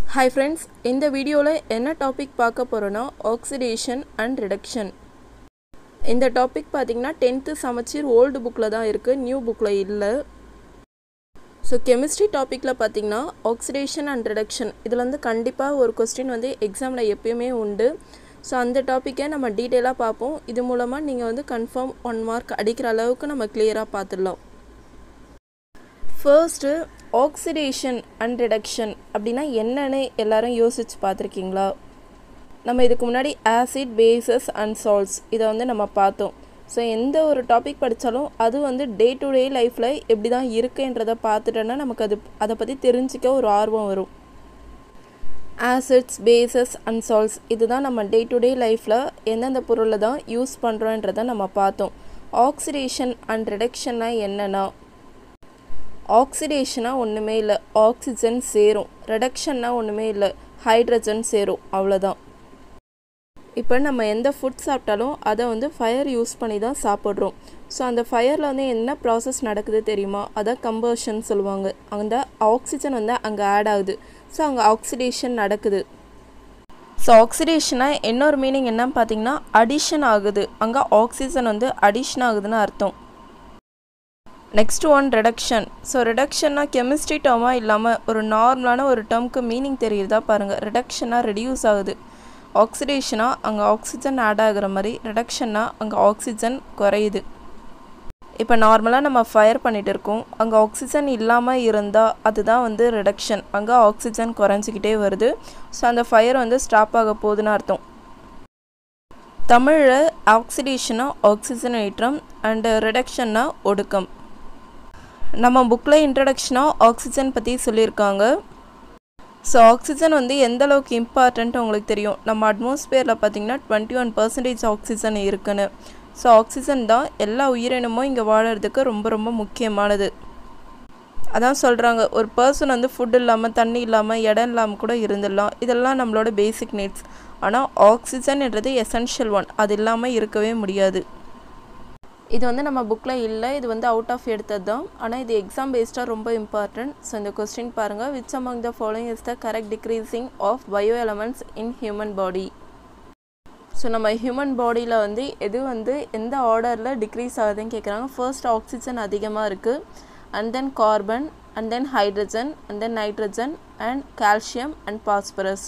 hi friends இந்த வீடியோவில் என்ன டாபிக் பார்க்க போகிறோன்னா ஆக்சிடேஷன் அண்ட் ரிடக்ஷன் இந்த டாபிக் பார்த்தீங்கன்னா டென்த்து சமச்சீர் ஓல்டு புக்கில் தான் இருக்குது நியூ புக்கில் இல்லை ஸோ கெமிஸ்ட்ரி டாப்பிக்கில் பார்த்தீங்கன்னா ஆக்சிடேஷன் அண்ட் ரிடக்ஷன் இதில் வந்து கண்டிப்பாக ஒரு கொஸ்டின் வந்து எக்ஸாமில் எப்பயுமே உண்டு ஸோ அந்த டாப்பிக்கை நம்ம டீட்டெயிலாக பார்ப்போம் இது மூலமாக நீங்கள் வந்து கன்ஃபார்ம் ஒன் மார்க் அடிக்கிற அளவுக்கு நம்ம கிளியராக பார்த்துடலாம் ஃபர்ஸ்ட்டு ஆக்சிடேஷன் அண்ட் ரிடக்ஷன் அப்படின்னா என்னன்னு எல்லாரும் யோசிச்சு பார்த்துருக்கீங்களா நம்ம இதுக்கு முன்னாடி ஆசிட் பேசஸ் அண்ட் சால்ட்ஸ் இதை வந்து நம்ம பார்த்தோம் ஸோ எந்த ஒரு டாபிக் படித்தாலும் அது வந்து டே டு டே லைஃப்பில் எப்படி தான் இருக்குன்றதை பார்த்துட்டோன்னா நமக்கு அது அதை பற்றி தெரிஞ்சிக்க ஒரு ஆர்வம் வரும் ஆசிட்ஸ் பேசஸ் அண்ட் சால்ட்ஸ் இதுதான் நம்ம டே டு டே லைஃப்பில் எந்தெந்த பொருளை தான் யூஸ் பண்ணுறோன்றதை நம்ம பார்த்தோம் ஆக்சிடேஷன் அண்ட் ரிடக்ஷன்னா என்னென்னா ஆக்சிடேஷனாக ஒன்றுமே இல்லை ஆக்சிஜன் சேரும் ரிடக்ஷன்னா ஒன்றுமே இல்லை ஹைட்ரஜன் சேரும் அவ்வளோதான் இப்போ நம்ம எந்த ஃபுட் சாப்பிட்டாலும் அதை வந்து ஃபயர் யூஸ் பண்ணி தான் சாப்பிட்றோம் ஸோ அந்த ஃபயரில் வந்து என்ன ப்ராசஸ் நடக்குது தெரியுமா அதான் கம்பர்ஷன் சொல்லுவாங்க அந்த ஆக்சிஜன் வந்து அங்கே ஆட் ஆகுது ஸோ அங்கே ஆக்சிடேஷன் நடக்குது ஸோ ஆக்சிடேஷனாக இன்னொரு மீனிங் என்னன்னு பார்த்தீங்கன்னா அடிஷன் ஆகுது அங்கே ஆக்சிஜன் வந்து அடிஷன் ஆகுதுன்னு அர்த்தம் நெக்ஸ்ட் ஒன் ரிடக்ஷன் ஸோ ரிடக்ஷன்னா கெமிஸ்ட்ரி டேர்மாக இல்லாமல் ஒரு நார்மலான ஒரு டேர்முக்கு மீனிங் தெரியுதா பாருங்கள் ரிடக்ஷனாக ரெடியூஸ் ஆகுது ஆக்சிடேஷனாக அங்கே ஆக்சிஜன் ஆட் ஆகுற மாதிரி ரிடக்ஷன்னா அங்கே ஆக்சிஜன் குறையுது இப்போ நார்மலாக நம்ம ஃபயர் பண்ணிகிட்டு இருக்கோம் அங்கே ஆக்சிஜன் இல்லாமல் இருந்தால் அதுதான் வந்து ரிடக்ஷன் அங்கே ஆக்சிஜன் குறைஞ்சிக்கிட்டே வருது ஸோ அந்த ஃபயர் வந்து ஸ்டாப் ஆக போகுதுன்னு அர்த்தம் தமிழில் ஆக்சிடேஷனா ஆக்சிஜனேற்றம் அண்டு ரிடக்ஷன்னா ஒடுக்கம் நம்ம புக்கில் இன்ட்ரடக்ஷனாக ஆக்சிஜன் பற்றி சொல்லியிருக்காங்க ஸோ ஆக்சிஜன் வந்து எந்த அளவுக்கு இம்பார்ட்டன்ட் உங்களுக்கு தெரியும் நம்ம அட்மாஸ்பியரில் பார்த்திங்கன்னா டுவெண்ட்டி ஒன் பர்சன்டேஜ் ஆக்சிஜன் இருக்குன்னு ஸோ ஆக்சிஜன் தான் எல்லா உயிரினமும் இங்கே வாழறதுக்கு ரொம்ப ரொம்ப முக்கியமானது அதான் சொல்கிறாங்க ஒரு பர்சன் வந்து ஃபுட் இல்லாமல் தண்ணி இல்லாமல் இடம் இல்லாமல் கூட இருந்துடலாம் இதெல்லாம் நம்மளோட பேசிக் நீட்ஸ் ஆனால் ஆக்சிஜன்ன்றது எசென்ஷியல் ஒன் அது இல்லாமல் இருக்கவே முடியாது இது வந்து நம்ம புக்கில் இல்லை இது வந்து அவுட் ஆஃப் எடுத்தது தான் ஆனால் இது எக்ஸாம் பேஸ்டாக ரொம்ப இம்பார்ட்டன்ட் ஸோ இந்த கொஸ்டின் பாருங்கள் which among the following is the correct decreasing of bio elements in human body so நம்ம ஹியூமன் பாடியில் வந்து எது வந்து எந்த ஆர்டரில் டிக்ரீஸ் ஆகுதுன்னு கேட்குறாங்க ஃபர்ஸ்ட் ஆக்சிஜன் அதிகமாக இருக்குது and then carbon and then hydrogen and then nitrogen and calcium and phosphorus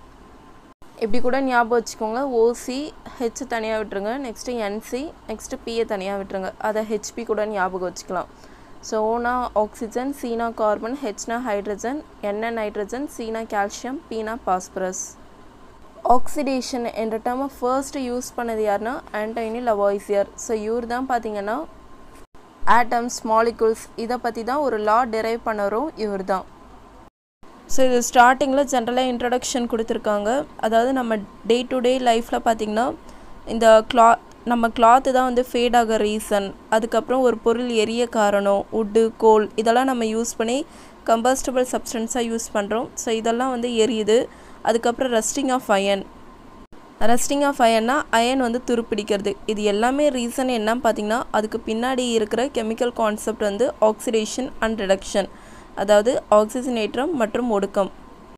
இப்படி கூட ஞாபகம் வச்சுக்கோங்க ஓசி ஹெச் தனியாக விட்டுருங்க நெக்ஸ்ட்டு என்சி நெக்ஸ்ட்டு பிஏ தனியாக விட்டுருங்க அதை ஹெச்பி கூட ஞாபகம் வச்சுக்கலாம் ஸோ ஓனா ஆக்சிஜன் சீனா கார்பன் ஹெச்னா ஹைட்ரஜன் என்ன நைட்ரஜன் சீனா கால்சியம் பீனா பாஸ்பரஸ் ஆக்சிடேஷன் என்ற டேர்மை ஃபர்ஸ்ட்டு யூஸ் பண்ணது யாருன்னா ஆண்டோனி லவாய்சியர் ஸோ இவர் தான் பார்த்தீங்கன்னா ஆட்டம்ஸ் மாலிகுல்ஸ் இதை பற்றி தான் ஒரு லா டெரைவ் பண்ணரும் இவர் தான் ஸோ இது ஸ்டார்டிங்கில் ஜென்ரலாக இன்ட்ரடக்ஷன் கொடுத்துருக்காங்க அதாவது நம்ம டே டு டே லைஃப்பில் பார்த்திங்கன்னா இந்த கிளா நம்ம கிளாத்து தான் வந்து ஃபேட் ஆக ரீசன் அதுக்கப்புறம் ஒரு பொருள் எரிய காரணம் உட்டு கோல் இதெல்லாம் நம்ம யூஸ் பண்ணி கம்பஸ்டபிள் சப்ஸ்டன்ஸாக யூஸ் பண்ணுறோம் ஸோ இதெல்லாம் வந்து எரியுது அதுக்கப்புறம் rusting of iron rusting of அயன்னா அயன் வந்து துருப்பிடிக்கிறது இது எல்லாமே ரீசன் என்னன்னு பார்த்தீங்கன்னா அதுக்கு பின்னாடி இருக்கிற கெமிக்கல் கான்செப்ட் வந்து ஆக்சிடேஷன் அண்ட் ரிடக்ஷன் அதாவது ஆக்சிஜனேற்றம் மற்றும் ஒடுக்கம்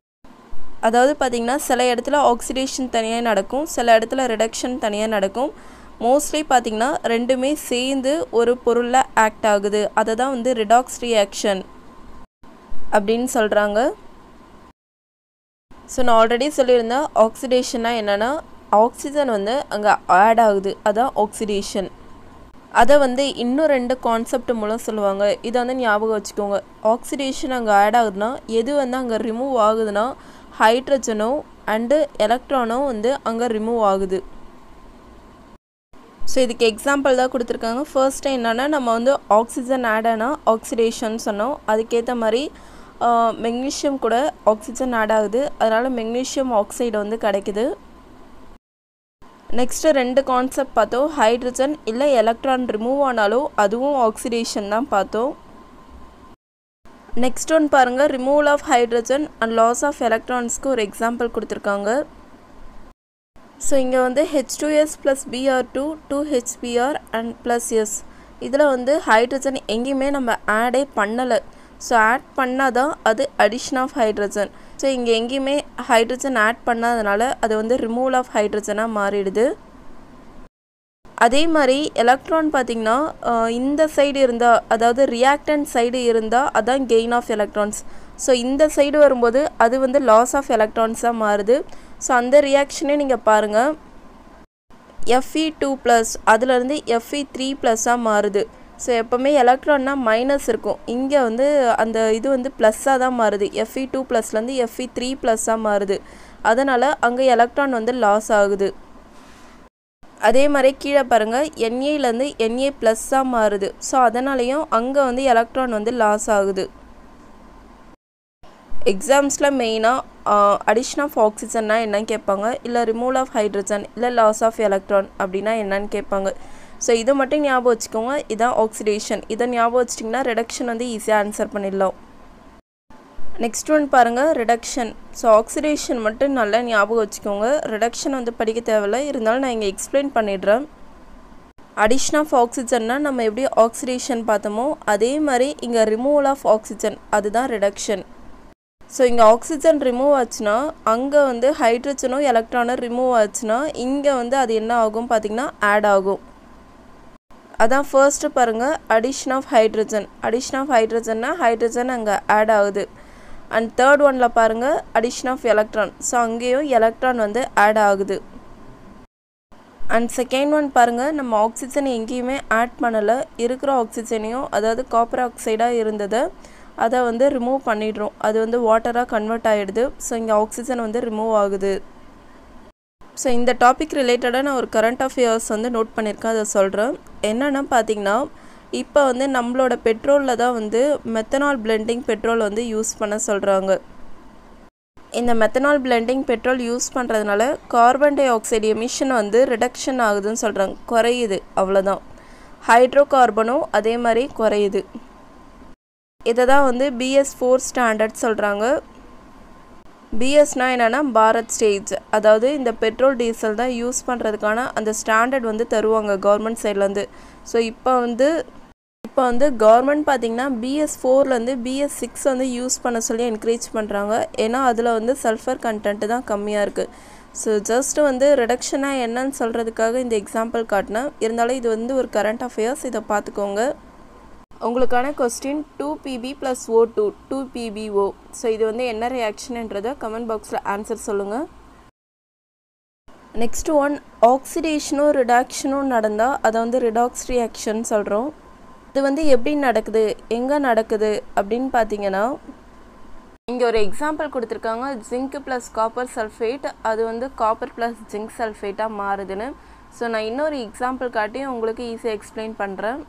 அதாவது பார்த்திங்கன்னா சில இடத்துல ஆக்சிடேஷன் தனியாக நடக்கும் சில இடத்துல ரிடக்ஷன் தனியாக நடக்கும் மோஸ்ட்லி பார்த்திங்கன்னா ரெண்டுமே சேர்ந்து ஒரு பொருளில் ஆக்ட் ஆகுது அதை தான் வந்து ரிடாக்ஸ் ரியாக்ஷன் அப்படின்னு சொல்கிறாங்க ஸோ நான் ஆல்ரெடி சொல்லியிருந்தேன் ஆக்சிடேஷன்னா என்னென்னா ஆக்சிஜன் வந்து அங்கே ஆட் ஆகுது அதான் ஆக்சிடேஷன் அதை வந்து இன்னும் ரெண்டு கான்செப்ட் மூலம் சொல்லுவாங்க இதை வந்து ஞாபகம் வச்சுக்கோங்க ஆக்சிடேஷன் அங்கே ஆட் ஆகுதுன்னா எது வந்து அங்கே ரிமூவ் ஆகுதுன்னா ஹைட்ரஜனோ அண்டு எலக்ட்ரானோ வந்து அங்கே ரிமூவ் ஆகுது ஸோ இதுக்கு எக்ஸாம்பிள் தான் கொடுத்துருக்காங்க ஃபர்ஸ்ட் என்னென்னா நம்ம வந்து ஆக்சிஜன் ஆட் ஆனால் ஆக்சிடேஷன் சொன்னோம் அதுக்கேற்ற மாதிரி மெக்னீஷியம் கூட ஆக்சிஜன் ஆட் ஆகுது அதனால் மெக்னீஷியம் ஆக்சைடு வந்து கிடைக்குது நெக்ஸ்ட்டு ரெண்டு கான்செப்ட் பார்த்தோம் ஹைட்ரஜன் இல்லை எலக்ட்ரான் ரிமூவ் ஆனாலும் அதுவும் ஆக்சிடேஷன் தான் பார்த்தோம் நெக்ஸ்ட் ஒன் பாருங்கள் removal of hydrogen and loss of எலக்ட்ரான்ஸ்க்கு ஒரு எக்ஸாம்பிள் கொடுத்துருக்காங்க ஸோ இங்கே வந்து H two S plus Br two two HBr and plus S இதில் வந்து ஹைட்ரஜன் எங்கேயுமே நம்ம ஆடே பண்ணலை ஸோ ஆட் பண்ணால் தான் அது அடிஷன் ஆஃப் ஹைட்ரஜன் ஸோ இங்கே எங்கேயுமே ஹைட்ரஜன் ஆட் பண்ணாதனால அது வந்து ரிமூவல் ஆஃப் ஹைட்ரஜனாக மாறிடுது அதே மாதிரி எலக்ட்ரான் பார்த்திங்கன்னா இந்த சைடு இருந்தால் அதாவது ரியாக்டன்ட் சைடு இருந்தால் அதான் கெயின் ஆஃப் எலக்ட்ரான்ஸ் ஸோ இந்த சைடு வரும்போது அது வந்து லாஸ் ஆஃப் எலக்ட்ரான்ஸாக மாறுது ஸோ அந்த ரியாக்ஷனே நீங்கள் பாருங்கள் எஃப்இ டூ ப்ளஸ் அதுலேருந்து எஃப்இ த்ரீ ப்ளஸ்ஸாக மாறுது ஸோ எப்போவுமே எலக்ட்ரான்னா மைனஸ் இருக்கும் இங்கே வந்து அந்த இது வந்து ப்ளஸ்ஸாக தான் மாறுது எஃப்இ டூ ப்ளஸ்லேருந்து எஃப்இ த்ரீ ப்ளஸ்ஸாக மாறுது அதனால் அங்கே எலக்ட்ரான் வந்து லாஸ் ஆகுது அதே மாதிரி கீழே பாருங்கள் என்ஏலேருந்து என்ஏ ப்ளஸ்ஸாக மாறுது ஸோ அதனாலேயும் அங்கே வந்து எலக்ட்ரான் வந்து லாஸ் ஆகுது எக்ஸாம்ஸில் மெயினாக அடிஷன் ஆஃப் ஆக்சிஜன்னா என்னன்னு கேட்பாங்க இல்லை ரிமூவல் ஆஃப் ஹைட்ரஜன் இல்லை லாஸ் ஆஃப் எலக்ட்ரான் அப்படின்னா என்னன்னு கேட்பாங்க ஸோ இதை மட்டும் ஞாபகம் வச்சுக்கோங்க இதான் ஆக்சிடேஷன் இதை ஞாபகம் வச்சிட்டிங்கன்னா ரிடக்ஷன் வந்து ஈஸியாக ஆன்சர் பண்ணிடலாம் நெக்ஸ்ட் ஒன் பாருங்கள் ரிடக்ஷன் ஸோ ஆக்சிடேஷன் மட்டும் நல்லா ஞாபகம் வச்சுக்கோங்க ரிடக்ஷன் வந்து படிக்க தேவையில்ல இருந்தாலும் நான் இங்கே எக்ஸ்பிளைன் பண்ணிடுறேன் அடிஷன் ஆஃப் ஆக்சிஜன்னா நம்ம எப்படி ஆக்சிடேஷன் பார்த்தோமோ அதே மாதிரி இங்கே ரிமூவல் ஆஃப் ஆக்சிஜன் அதுதான் ரிடக்ஷன் ஸோ இங்கே ஆக்சிஜன் ரிமூவ் ஆச்சுன்னா அங்கே வந்து ஹைட்ரஜனும் எலக்ட்ரானும் ரிமூவ் ஆச்சுன்னா இங்கே வந்து அது என்ன ஆகும் பார்த்திங்கன்னா ஆட் ஆகும் அதான் ஃபர்ஸ்ட்டு பாருங்கள் addition of hydrogen addition of ஹைட்ரஜன்னா ஹைட்ரஜன் அங்கே ஆட் ஆகுது அண்ட் தேர்ட் ஒனில் பாருங்கள் அடிஷன் ஆஃப் எலக்ட்ரான் ஸோ அங்கேயும் எலக்ட்ரான் வந்து ஆட் ஆகுது அண்ட் செகண்ட் ஒன் பாருங்கள் நம்ம ஆக்சிஜன் எங்கேயுமே ஆட் பண்ணலை இருக்கிற ஆக்சிஜனையும் அதாவது காப்பர் ஆக்சைடாக இருந்ததை அதை வந்து ரிமூவ் பண்ணிடுறோம் அது வந்து வாட்டராக கன்வெர்ட் ஆகிடுது ஸோ இங்கே ஆக்சிஜன் வந்து ரிமூவ் ஆகுது ஸோ இந்த டாபிக் ரிலேட்டடாக நான் ஒரு கரண்ட் அஃபேர்ஸ் வந்து நோட் பண்ணியிருக்கேன் அதை சொல்கிறேன் என்னென்னா பார்த்தீங்கன்னா இப்போ வந்து நம்மளோட பெட்ரோலில் தான் வந்து மெத்தனால் பிளெண்டிங் பெட்ரோல் வந்து யூஸ் பண்ண சொல்கிறாங்க இந்த மெத்தனால் பிளெண்டிங் பெட்ரோல் யூஸ் பண்ணுறதுனால கார்பன் டை ஆக்சைடு எமிஷன் வந்து ரிடக்ஷன் ஆகுதுன்னு சொல்கிறாங்க குறையுது அவ்வளோதான் ஹைட்ரோ கார்பனும் அதே மாதிரி குறையுது இதை தான் வந்து பிஎஸ் ஃபோர் ஸ்டாண்டர்ட் சொல்கிறாங்க பிஎஸ்னால் என்னென்னா பாரத் ஸ்டேஜ் அதாவது இந்த பெட்ரோல் டீசல் தான் யூஸ் பண்ணுறதுக்கான அந்த ஸ்டாண்டர்ட் வந்து தருவாங்க கவர்மெண்ட் சைட்லேருந்து ஸோ இப்போ வந்து இப்போ வந்து கவர்மெண்ட் பார்த்திங்கன்னா பிஎஸ் ஃபோர்லேருந்து பிஎஸ் சிக்ஸ் வந்து யூஸ் பண்ண சொல்லி என்கரேஜ் பண்ணுறாங்க ஏன்னா அதில் வந்து சல்ஃபர் கண்டென்ட்டு தான் கம்மியாக இருக்குது ஸோ ஜஸ்ட்டு வந்து ரிடக்ஷனாக என்னன்னு சொல்கிறதுக்காக இந்த எக்ஸாம்பிள் காட்டினேன் இருந்தாலும் இது வந்து ஒரு கரண்ட் அஃபேர்ஸ் இதை பார்த்துக்கோங்க உங்களுக்கான question two Pb plus O two two PbO so இது வந்து என்ன ரியாக்ஷன்ன்றதை கமெண்ட் பாக்ஸில் ஆன்சர் சொல்லுங்கள் நெக்ஸ்ட் ஒன் ஆக்சிடேஷனும் ரிடாக்ஷனும் நடந்தால் அதை வந்து ரிடாக்ஸ் ரியாக்ஷன் சொல்கிறோம் இது வந்து எப்படி நடக்குது எங்கே நடக்குது அப்படின்னு பார்த்தீங்கன்னா இங்கே ஒரு எக்ஸாம்பிள் கொடுத்துருக்காங்க ஜிங்க் ப்ளஸ் காப்பர் சல்ஃபேட் அது வந்து காப்பர் ப்ளஸ் ஜிங்க் சல்ஃபேட்டாக மாறுதுன்னு ஸோ நான் இன்னொரு எக்ஸாம்பிள் காட்டி உங்களுக்கு ஈஸியாக எக்ஸ்பிளைன் பண்ணுறேன்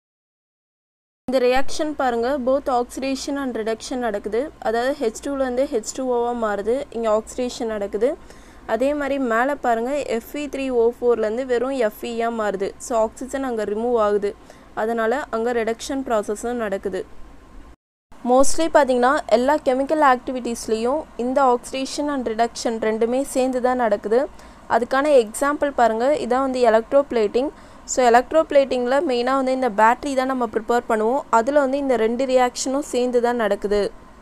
இந்த ரியாக்ஷன் பாருங்கள் போத் ஆக்சிடேஷன் அண்ட் ரிடக்ஷன் நடக்குது அதாவது ஹெச் டூலேருந்து ஹெச் டூ ஓவாக மாறுது இங்கே ஆக்சிடேஷன் நடக்குது அதே மாதிரி மேலே பாருங்கள் எஃப்இ த்ரீ ஓ ஃபோர்லேருந்து வெறும் எஃப்இயாக மாறுது ஸோ ஆக்சிஜன் அங்கே ரிமூவ் ஆகுது அதனால் அங்கே ரிடக்ஷன் ப்ராசஸும் நடக்குது மோஸ்ட்லி பார்த்திங்கன்னா எல்லா கெமிக்கல் ஆக்டிவிட்டீஸ்லேயும் இந்த ஆக்சிடேஷன் அண்ட் ரிடக்ஷன் ரெண்டுமே சேர்ந்து தான் நடக்குது அதுக்கான எக்ஸாம்பிள் பாருங்கள் இதான் வந்து எலக்ட்ரோ பிளேட்டிங் ஸோ எலக்ட்ரோ பிளேட்டிங்கில் மெயினாக வந்து இந்த பேட்ரி தான் நம்ம ப்ரிப்பேர் பண்ணுவோம் அதில் வந்து இந்த ரெண்டு ரியாக்ஷனும் சேர்ந்து தான் நடக்குது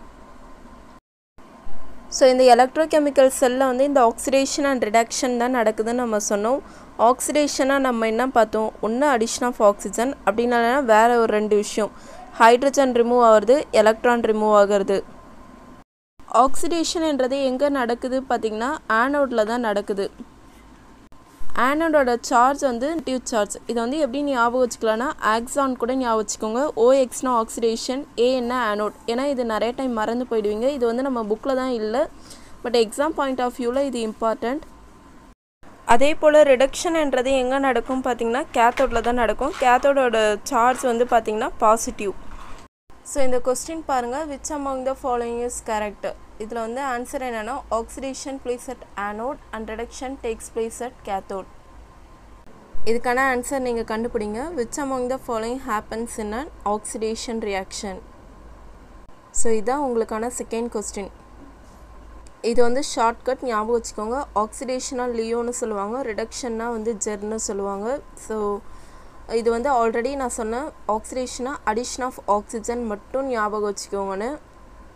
ஸோ இந்த எலக்ட்ரோகெமிக்கல் செல்லில் வந்து இந்த ஆக்சிடேஷன் அண்ட் ரிடக்ஷன் தான் நடக்குதுன்னு நம்ம சொன்னோம் ஆக்சிடேஷனாக நம்ம என்ன பார்த்தோம் ஒன்று அடிஷன் ஆஃப் ஆக்சிஜன் அப்படின்னா வேறு ஒரு ரெண்டு விஷயம் ஹைட்ரஜன் ரிமூவ் ஆகிறது எலக்ட்ரான் ரிமூவ் ஆகிறது ஆக்சிடேஷன்ன்றது எங்கே நடக்குது பார்த்திங்கன்னா ஆனோடில் தான் நடக்குது ஆனோடோட சார்ஜ் வந்து நெகட்டிவ் சார்ஜ் இதை வந்து எப்படி ஞாபகம் வச்சுக்கலாம்னா ஆக்ஸான் கூட ஞாபகம் வச்சுக்கோங்க ஓஎக்ஸ்னா ஆக்சிடேஷன் ஏ என்ன ஆனோட் ஏன்னா இது நிறைய டைம் மறந்து போயிடுவீங்க இது வந்து நம்ம புக்கில் தான் இல்லை பட் எக்ஸாம் பாயிண்ட் ஆஃப் வியூவில் இது இம்பார்ட்டண்ட் அதே போல் ரிடக்ஷன்ன்றது எங்கே நடக்கும் பார்த்திங்கன்னா கேத்தோடில் தான் நடக்கும் கேத்தோடோட சார்ஜ் வந்து பார்த்திங்கன்னா பாசிட்டிவ் ஸோ இந்த கொஸ்டின் பாருங்கள் which among the following is correct இதில் வந்து ஆன்சர் என்னென்னா oxidation place at anode and reduction takes place at cathode இதுக்கான ஆன்சர் நீங்கள் கண்டுபிடிங்க which among the following happens in an oxidation reaction so இதுதான் உங்களுக்கான செகண்ட் கொஸ்டின் இது வந்து ஷார்ட்கட் ஞாபகம் வச்சுக்கோங்க ஆக்சிடேஷனாக லியோன்னு சொல்லுவாங்க ரிடக்ஷன்னா வந்து ஜெர்னு சொல்லுவாங்க ஸோ இது வந்து ஆல்ரெடி நான் சொன்னேன் ஆக்சிடேஷனாக அடிஷன் ஆஃப் ஆக்சிஜன் மட்டும் ஞாபகம் வச்சுக்கோங்கன்னு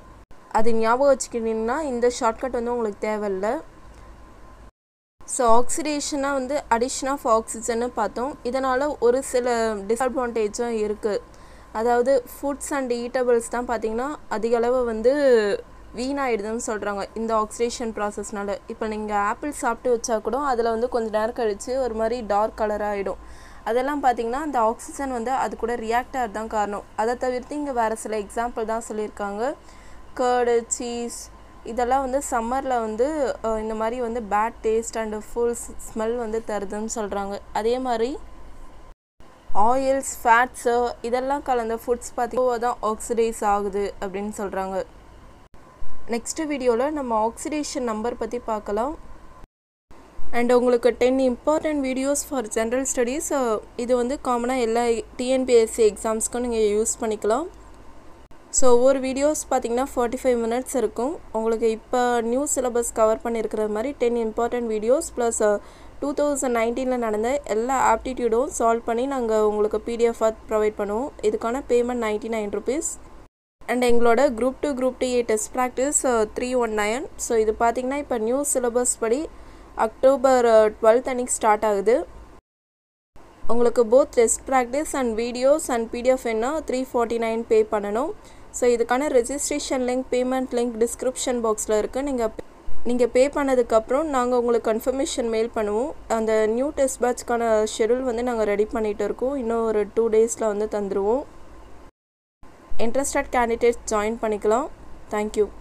அது ஞாபகம் வச்சுக்கிட்டிங்கன்னா இந்த ஷார்ட்கட் வந்து உங்களுக்கு தேவையில்லை ஸோ ஆக்சிடேஷனாக வந்து அடிஷன் ஆஃப் ஆக்சிஜன்னு பார்த்தோம் இதனால் ஒரு சில டிஸ்அட்வான்டேஜும் இருக்குது அதாவது ஃபுட்ஸ் அண்ட் ஈட்டபிள்ஸ் தான் பார்த்திங்கன்னா அதிக அளவு வந்து வீணாயிடுதுன்னு சொல்கிறாங்க இந்த ஆக்சிடேஷன் ப்ராசஸ்னால இப்போ நீங்கள் ஆப்பிள் சாப்பிட்டு வச்சா கூட அதில் வந்து கொஞ்சம் நேரம் கழித்து ஒரு மாதிரி டார்க் கலர் ஆகிடும் அதெல்லாம் பார்த்திங்கன்னா அந்த ஆக்சிஜன் வந்து அது கூட ரியாக்ட் ஆகிறது தான் காரணம் அதை தவிர்த்து இங்கே வேறு சில எக்ஸாம்பிள் தான் சொல்லியிருக்காங்க கேர்டு சீஸ் இதெல்லாம் வந்து சம்மரில் வந்து இந்த மாதிரி வந்து bad taste and full smell வந்து தருதுன்னு சொல்கிறாங்க அதே மாதிரி ஆயில்ஸ் ஃபேட்ஸு இதெல்லாம் கலந்த ஃபுட்ஸ் பார்த்தீங்கன்னா தான் ஆக்சிடைஸ் ஆகுது அப்படின்னு சொல்கிறாங்க நெக்ஸ்ட் வீடியோவில் நம்ம ஆக்சிடேஷன் நம்பர் பற்றி பார்க்கலாம் அண்ட் உங்களுக்கு ten important videos for general studies இது வந்து காமனாக எல்லா டிஎன்பிஎஸ்சி எக்ஸாம்ஸ்க்கும் நீங்கள் யூஸ் பண்ணிக்கலாம் ஸோ ஒவ்வொரு வீடியோஸ் பார்த்தீங்கன்னா ஃபார்ட்டி ஃபைவ் மினிட்ஸ் இருக்கும் உங்களுக்கு இப்போ நியூ சிலபஸ் கவர் பண்ணியிருக்கிற மாதிரி ten important videos plus two thousand நைன்டீனில் நடந்த எல்லா ஆப்டிடியூடும் சால்வ் பண்ணி நாங்கள் உங்களுக்கு பிடிஎஃபாக ப்ரொவைட் பண்ணுவோம் இதுக்கான payment ninety nine rupees and எங்களோட group two group D A test practice three one nine so இது பார்த்திங்கன்னா இப்போ நியூ சிலபஸ் படி அக்டோபர் டுவெல்த் அன்னைக்கு ஸ்டார்ட் ஆகுது உங்களுக்கு both test practice and videos and PDF என்ன த்ரீ ஃபார்ட்டி நைன் பே பண்ணணும் ஸோ இதுக்கான registration link payment link description பாக்ஸில் இருக்குது நீங்கள் நீங்கள் பே பண்ணதுக்கப்புறம் நாங்கள் உங்களுக்கு கன்ஃபர்மேஷன் மெயில் பண்ணுவோம் அந்த நியூ டெஸ்ட் பேட்ச்க்கான ஷெடியூல் வந்து நாங்கள் ரெடி பண்ணிகிட்டு இருக்கோம் இன்னும் ஒரு டூ டேஸில் வந்து தந்துடுவோம் இன்ட்ரெஸ்டட் கேண்டிடேட்ஸ் ஜாயின் பண்ணிக்கலாம் தேங்க்யூ